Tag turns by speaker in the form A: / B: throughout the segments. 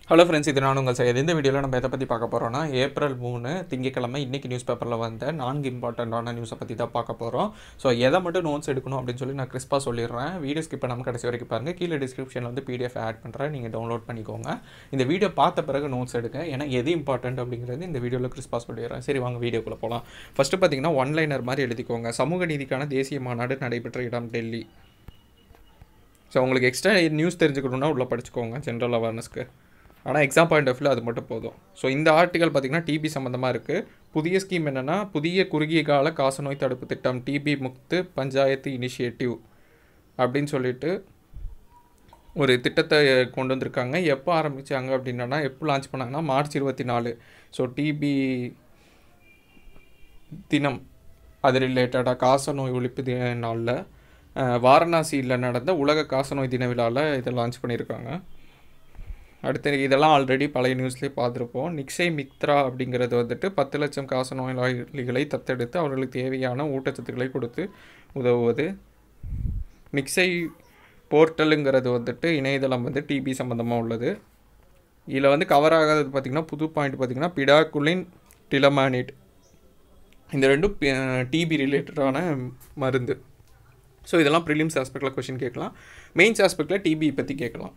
A: hello friends இது நான் உங்கள் செய்யது இந்த வீடியோவில் நம்ம எதை பற்றி பார்க்க போகிறோம்னா ஏப்ரல் மூணு திங்கக்கிழமை இன்றைக்கி நியூஸ் பேப்பரில் வந்த நான்கு இம்பார்ட்டண்ட்டான நியூஸை பற்றி தான் பார்க்க போகிறோம் ஸோ எதை மட்டும் நோட்ஸ் எடுக்கணும் அப்படின்னு சொல்லி நான் கிறிஸ்பாக சொல்லிடுறேன் வீடியோ ஸ்கிப் பண்ணாமல் கடைசி வரைக்கும் பாருங்கள் கீழே டிஸ்கிரிப்ஷனில் வந்து பிடிஎஃப் ஆட் பண்ணுறேன் நீங்கள் டவுன்லோட் பண்ணிக்கோங்க இந்த வீடியோ பார்த்த பிறகு நோட்ஸ் எடுங்க ஏன்னா எது இம்பார்ட்டன்ட் அப்படிங்கிறது இந்த வீடியோவில் கிறிஸ்பாக சொல்லிடுறேன் சரி வாங்க வீடியோக்குள்ளே போகலாம் ஃபஸ்ட்டு பார்த்தீங்கன்னா ஒன்லைனர் மாதிரி எழுதிக்கோங்க சமூக நீதிக்கான தேசிய மாநாடு நடைபெற்ற இடம் டெல்லி ஸோ உங்களுக்கு எக்ஸ்ட்ரா நியூஸ் தெரிஞ்சுக்கணுன்னா உள்ளே படிச்சுக்கோங்க ஜென்ரல் அவேர்னஸ்க்கு ஆனால் எக்ஸாம் பாயிண்ட் ஆஃப் வியூவில் அது மட்டும் போதும் ஸோ இந்த ஆர்டிகல் பார்த்திங்கன்னா டிபி சம்மந்தமாக இருக்குது புதிய ஸ்கீம் என்னென்னா புதிய குறுகிய கால காசநோய் தடுப்பு திட்டம் டிபி முக்து பஞ்சாயத்து இனிஷியேட்டிவ் அப்படின்னு சொல்லிட்டு ஒரு திட்டத்தை கொண்டு வந்திருக்காங்க எப்போ ஆரம்பித்தாங்க அப்படின்னா எப்போ லான்ச் பண்ணாங்கன்னா மார்ச் இருபத்தி நாலு ஸோ டிபி தினம் அது ரிலேட்டடாக காசநோய் ஒழிப்பு தி- நாளில் அஹ், வாரணாசியில் நடந்த உலக காசநோய் தின விழாவில் இதை லான்ச் பண்ணியிருக்காங்க அடுத்து இதெல்லாம் ஆல்ரெடி பழைய நியூஸ்லேயே பார்த்துருப்போம் நிக்ஷய் மித்ரா அப்படிங்கிறது வந்துட்டு பத்து லட்சம் காசநோயாளிகளை தத்தெடுத்து அவர்களுக்கு தேவையான ஊட்டச்சத்துக்களை கொடுத்து உதவுவது நிக்ஷய் போர்ட்டலுங்கிறது வந்துட்டு இணையதளம் வந்து டிபி சம்மந்தமாக உள்ளது இதில் வந்து கவர் ஆகாதது பார்த்திங்கன்னா புது பாயிண்ட் பார்த்திங்கன்னா பிடாகுலின் டிலமானிட் இந்த ரெண்டும் டிபி ரிலேட்டடான மருந்து ஸோ இதெல்லாம் ப்ரிலிம்ஸ் ஆஸ்பெக்டில் கொஷின் கேட்கலாம் மெயின்ஸ் ஆஸ்பெக்டில் டிபி பற்றி கேட்கலாம்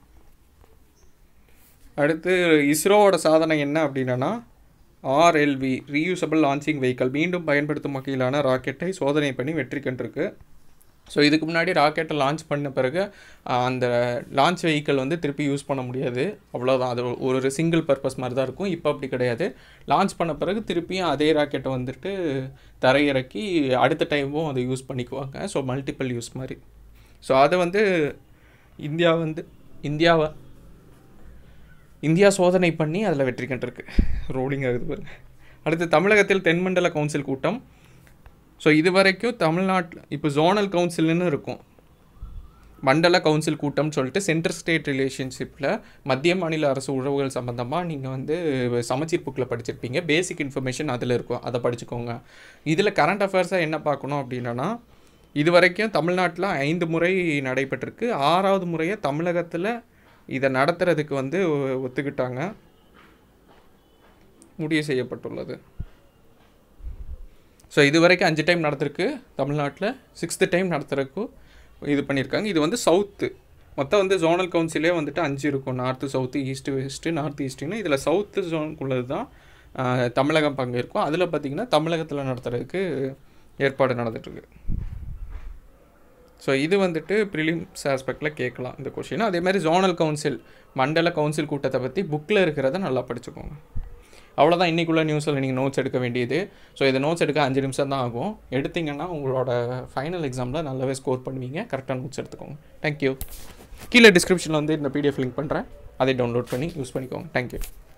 A: அடுத்து இஸ்ரோவோட சாதனை என்ன அப்படின்னா ஆர்எல்வி ரீயூசபிள் லான்ச்சிங் வெஹிக்கல் மீண்டும் பயன்படுத்தும் வகையிலான ராக்கெட்டை சோதனை பண்ணி வெற்றி கண்டிருக்கு ஸோ இதுக்கு முன்னாடி ராக்கெட்டை லான்ச் பண்ண பிறகு ஆஹ், அந்த லான்ச் வெஹிக்கல் வந்து திருப்பி யூஸ் பண்ண முடியாது அவ்வளோதான் அது ஒரு சிங்கிள் பர்பஸ் மாதிரி தான் இருக்கும் இப்போ அப்படி கிடையாது லான்ச் பண்ண பிறகு திருப்பியும் அதே ராக்கெட்டை வந்துட்டு தரையிறக்கி அடுத்த டைமும் அதை யூஸ் பண்ணிக்குவாங்க ஸோ மல்டிபிள் யூஸ் மாதிரி ஸோ அதை வந்து இந்தியா வந்து இந்தியாவை இந்தியா சோதனை பண்ணி அதில் வெற்றி கண்டிருக்கு ரோலிங் ஆகுது பாருங்க அடுத்து தமிழகத்தில் தென்மண்டல கவுன்சில் கூட்டம் ஸோ இது வரைக்கும் தமிழ்நாட்டில் இப்போ ஜோனல் கவுன்சில்னு இருக்கும் மண்டல கவுன்சில் கூட்டம்னு சொல்லிட்டு சென்டர் ஸ்டேட் ரிலேஷன்ஷிப்பில் மத்திய மாநில அரசு உறவுகள் சம்மந்தமாக நீங்கள் வந்து சமச்சீர் புக்கில் படிச்சிருப்பீங்க பேசிக் இன்ஃபர்மேஷன் அதில் இருக்கும் அதை படிச்சுக்கோங்க இதில் கரண்ட் அஃபேர்ஸாக என்ன பார்க்கணும் அப்படின்னா இது வரைக்கும் தமிழ்நாட்டில் ஐந்து முறை நடைபெற்றிருக்கு ஆறாவது முறையாக தமிழகத்தில் இதை நடத்துறதுக்கு வந்து ஒ- ஒத்துக்கிட்டாங்க முடிவு செய்யப்பட்டுள்ளது ஸோ இது வரைக்கும் அஞ்சு டைம் நடந்திருக்கு தமிழ்நாட்டில் சிக்ஸ்த்து டைம் நடத்துறதுக்கும் இது பண்ணியிருக்காங்க இது வந்து சவுத்து மொத்தம் வந்து ஜோனல் கவுன்சிலே வந்துட்டு அஞ்சு இருக்கும் north south east west north ஈஸ்ட்டுன்னு இதில் சவுத்து ஜோனுக்குள்ளது தான் ஆஹ், தமிழகம் பங்கு இருக்கும் அதில் பார்த்திங்கன்னா தமிழகத்தில் நடத்துறதுக்கு ஏற்பாடு நடந்துட்டுருக்கு ஸோ இது வந்துட்டு ப்ரிலிம்ஸ் ஆஸ்பெக்டில் கேட்கலாம் இந்த கொஷின் அதே மாதிரி ஜோனல் கவுன்சில் மண்டல கவுன்சில் கூட்டத்தை பற்றி புக்கில் இருக்கிறத நல்லா படிச்சுக்கோங்க அவ்வளோதான் இன்றைக்குள்ள நியூஸில் நீங்கள் நோட்ஸ் எடுக்க வேண்டியது ஸோ இதை நோட்ஸ் எடுக்க அஞ்சு நிமிஷம் தான் ஆகும் எடுத்தீங்கன்னா உங்களோட ஃபைனல் எக்ஸாமில் நல்லாவே ஸ்கோர் பண்ணுவீங்க கரெக்டாக நோட்ஸ் எடுத்துக்கோங்க தேங்க்யூ கீழே டிஸ்கிரிப்ஷனில் வந்து இந்த பிடிஎஃப் லிங்க் பண்ணுறேன் அதை டவுன்லோட் பண்ணி யூஸ் பண்ணிக்கோங்க தேங்க்யூ